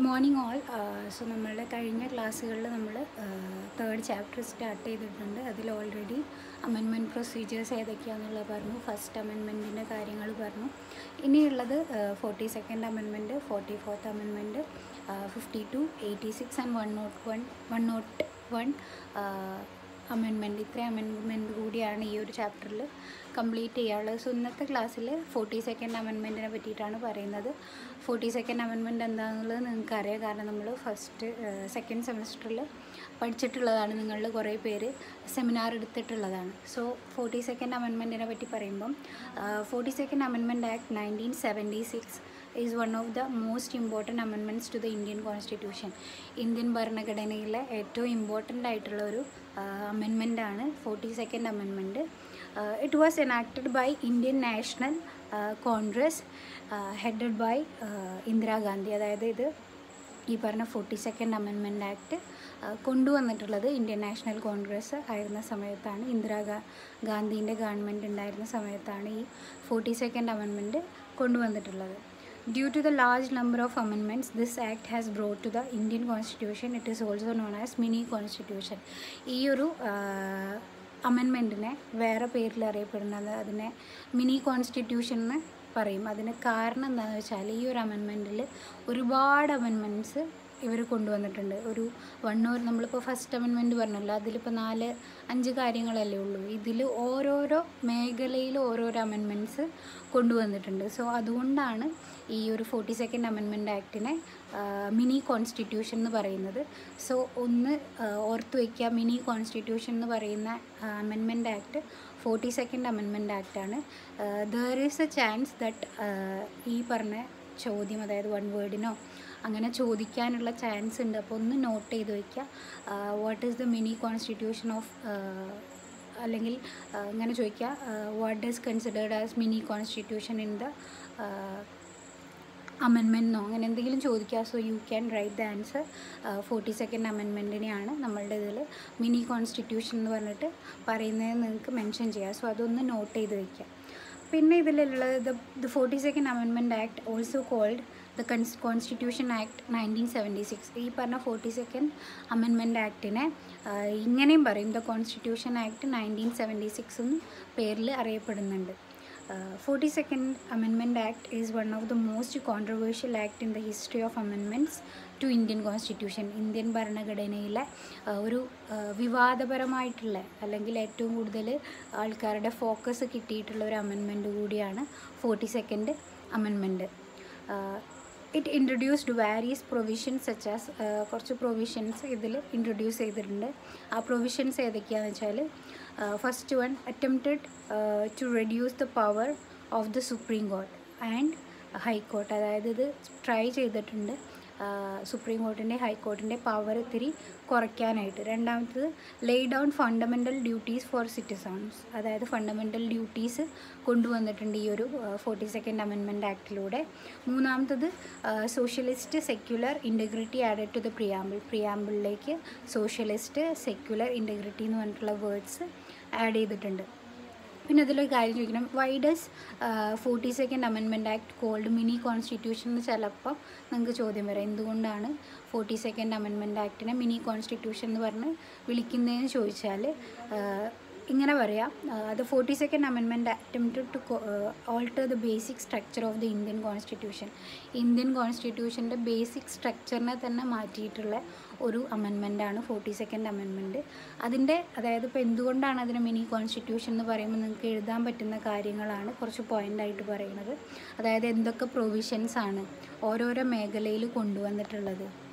Morning all so നമ്മളുടെ കഴിഞ്ഞ ക്ലാസ്സുകളിൽ നമ്മൾ തേർഡ് ചാപ്റ്റർ സ്റ്റാർട്ട് ചെയ്തിട്ടുണ്ട് അതിൽ ഓൾറെഡി അമെൻമെൻറ്റ് പ്രൊസീജിയേഴ്സ് ഏതൊക്കെയാണെന്നുള്ളത് പറഞ്ഞു ഫസ്റ്റ് അമെൻമെൻറ്റിൻ്റെ കാര്യങ്ങൾ പറഞ്ഞു ഇനിയുള്ളത് forty second amendment forty fourth amendment fifty two eighty six and one naught one one naught one amendment ഇത്രയും അമെൻമെൻറ്റ് കൂടിയാണ് ഈ ഒരു ചാപ്റ്ററിൽ കംപ്ലീറ്റ് ചെയ്യാനുള്ളത് സോ ഇന്നത്തെ ക്ലാസ്സിൽ ഫോർട്ടി സെക്കൻഡ് അമെൻമെൻറ്റിനെ പറ്റിയിട്ടാണ് പറയുന്നത് ഫോർട്ടി സെക്കൻഡ് അമെൻമെൻറ്റ് എന്താണെന്നുള്ളത് നിങ്ങൾക്കറിയാം കാരണം നമ്മൾ ഫസ്റ്റ് സെക്കൻഡ് സെമസ്റ്ററിൽ പഠിച്ചിട്ടുള്ളതാണ് നിങ്ങളിൽ കുറേ പേര് സെമിനാർ എടുത്തിട്ടുള്ളതാണ് സോ ഫോർട്ടി സെക്കൻഡ് അമെൻമെൻറ്റിനെ പറ്റി പറയുമ്പം forty second amendment act nineteen seventy six is one of the most important amendments to the Indian constitution Indian ഭരണഘടനയിലെ ഏറ്റവും ഇമ്പോർട്ടൻ്റ് ആയിട്ടുള്ള ഒരു അമെൻമെൻ്റ് ആണ് forty second amendment it was enacted by Indian national Congress headed by Indira Gandhi അതായത് ഇത് ഈ പറഞ്ഞ forty second amendment act കൊണ്ടുവന്നിട്ടുള്ളത് ഇന്ത്യൻ നാഷണൽ കോൺഗ്രസ് ആയിരുന്ന സമയത്താണ് ഇന്ദിരാ ഗാന്ധിൻ്റെ ഗവൺമെൻറ് ഉണ്ടായിരുന്ന സമയത്താണ് ഈ ഫോർട്ടി സെക്കൻഡ് അമെൻമെൻറ്റ് കൊണ്ടുവന്നിട്ടുള്ളത് Due to the large number of amendments this act has brought to the Indian constitution, it is also known as mini constitution. ഈ ഒരു അമെൻമെൻറ്റിനെ വേറെ പേരിൽ അറിയപ്പെടുന്നത് അതിനെ മിനി കോൺസ്റ്റിറ്റ്യൂഷൻ എന്ന് പറയും അതിന് കാരണം എന്താണെന്ന് വെച്ചാൽ ഈ ഒരു അമെൻമെൻറ്റിൽ ഒരുപാട് അമെൻമെൻറ്റ്സ് ഇവർ കൊണ്ടുവന്നിട്ടുണ്ട് ഒരു വൺ ഓർ നമ്മളിപ്പോൾ ഫസ്റ്റ് അമെൻമെൻറ്റ് പറഞ്ഞല്ലോ അതിലിപ്പോൾ നാല് അഞ്ച് കാര്യങ്ങളല്ലേ ഉള്ളൂ ഇതിൽ ഓരോരോ മേഖലയിൽ ഓരോരോ അമെൻമെൻറ്റ്സ് കൊണ്ടുവന്നിട്ടുണ്ട് സോ അതുകൊണ്ടാണ് ഈ ഒരു ഫോർട്ടി സെക്കൻഡ് അമെൻമെൻറ്റ് ആക്ടിനെ മിനി കോൺസ്റ്റിറ്റ്യൂഷൻ എന്ന് പറയുന്നത് സോ ഒന്ന് ഓർത്ത് വയ്ക്കുക മിനി കോൺസ്റ്റിറ്റ്യൂഷൻ എന്ന് പറയുന്ന amendment act forty second amendment ആക്റ്റാണ് there is a chance that ഈ പറഞ്ഞ ചോദ്യം അതായത് വൺ വേർഡിനോ അങ്ങനെ ചോദിക്കാനുള്ള ചാൻസ് ഉണ്ട് അപ്പോൾ ഒന്ന് നോട്ട് ചെയ്ത് വയ്ക്കുക what is the mini constitution of അല്ലെങ്കിൽ ഇങ്ങനെ ചോദിക്കുക what is considered as mini constitution in the അമെൻമെൻറ്റിനോ അങ്ങനെ എന്തെങ്കിലും ചോദിക്കുക so you can write the answer forty second അമെൻമെൻറ്റിനെയാണ് നമ്മളുടെ ഇതിൽ മിനി കോൺസ്റ്റിറ്റ്യൂഷൻ എന്ന് പറഞ്ഞിട്ട് പറയുന്നത് നിങ്ങൾക്ക് മെൻഷൻ ചെയ്യാം സോ അതൊന്ന് നോട്ട് ചെയ്ത് വയ്ക്കുക പിന്നെ ഇതിലുള്ളത് the the forty second amendment act also called the cons constitution act nineteen seventy six ഈ പറഞ്ഞ ഫോർട്ടി സെക്കൻഡ് അമെൻമെൻറ്റ് ആക്ടിനെ ഇങ്ങനെയും പറയും the constitution act nineteen seventy six എന്നും പേരിൽ അറിയപ്പെടുന്നുണ്ട് forty second amendment act is one of the most controversial act in the history of amendments to Indian constitution Indian ഭരണഘടനയിലെ ഒരു വിവാദപരമായിട്ടുള്ള അല്ലെങ്കിൽ ഏറ്റവും കൂടുതൽ ആൾക്കാരുടെ ഫോക്കസ് കിട്ടിയിട്ടുള്ള ഒരു അമെൻമെൻറ്റ് കൂടിയാണ് forty second amendment it introduced various provisions such as കുറച്ച് പ്രൊവിഷൻസ് ഇതിൽ ഇൻട്രൊഡ്യൂസ് ചെയ്തിട്ടുണ്ട് ആ പ്രൊവിഷൻസ് ഏതൊക്കെയാണെന്ന് വെച്ചാൽ first one attempted to reduce the power of the supreme court and high court അതായത് ഇത് ട്രൈ ചെയ്തിട്ടുണ്ട് സുപ്രീം കോർട്ടിൻ്റെ ഹൈക്കോർട്ടിൻ്റെ പവർ ഇത്തിരി കുറയ്ക്കാനായിട്ട് രണ്ടാമത്തത് lay down fundamental duties for citizens അതായത് ഫണ്ടമെൻ്റൽ ഡ്യൂട്ടീസ് കൊണ്ടുവന്നിട്ടുണ്ട് ഈ ഒരു ഫോർട്ടി സെക്കൻഡ് അമെൻമെൻറ്റ് ആക്ടിലൂടെ മൂന്നാമത്തത് socialist secular integrity added to the preamble പ്രിയാമ്പിളിലേക്ക് സോഷ്യലിസ്റ്റ് സെക്യുലർ ഇൻറ്റഗ്രിറ്റി എന്ന് പറഞ്ഞിട്ടുള്ള വേർഡ്സ് ആഡ് ചെയ്തിട്ടുണ്ട് പിന്നെ അതിലൊരു കാര്യം ചോദിക്കണം why does forty second amendment act called mini constitution എന്ന് ചിലപ്പോൾ നിങ്ങൾക്ക് ചോദ്യം വരാം എന്തുകൊണ്ടാണ് ഫോർട്ടി സെക്കൻഡ് അമെൻമെൻറ്റ് ആക്ടിനെ മിനി കോൺസ്റ്റിറ്റ്യൂഷൻ എന്ന് പറഞ്ഞ് വിളിക്കുന്നതെന്ന് ചോദിച്ചാൽ ഇങ്ങനെ പറയാം the forty second amendment attempted to alter the basic structure of the Indian constitution Indian കോൺസ്റ്റിറ്റ്യൂഷൻ്റെ ബേസിക് സ്ട്രക്ചറിനെ തന്നെ മാറ്റിയിട്ടുള്ള ഒരു അമെൻമെൻറ്റാണ് ഫോർട്ടി സെക്കൻഡ് അമെൻമെൻറ്റ് അതിൻ്റെ അതായത് ഇപ്പോൾ എന്തുകൊണ്ടാണ് അതിനെ മിനി കോൺസ്റ്റിറ്റ്യൂഷൻ എന്ന് പറയുമ്പോൾ നിങ്ങൾക്ക് എഴുതാൻ പറ്റുന്ന കാര്യങ്ങളാണ് കുറച്ച് പോയിൻ്റായിട്ട് പറയുന്നത് അതായത് എന്തൊക്കെ പ്രൊവിഷൻസ് ആണ് ഓരോരോ മേഖലയിൽ കൊണ്ടുവന്നിട്ടുള്ളത്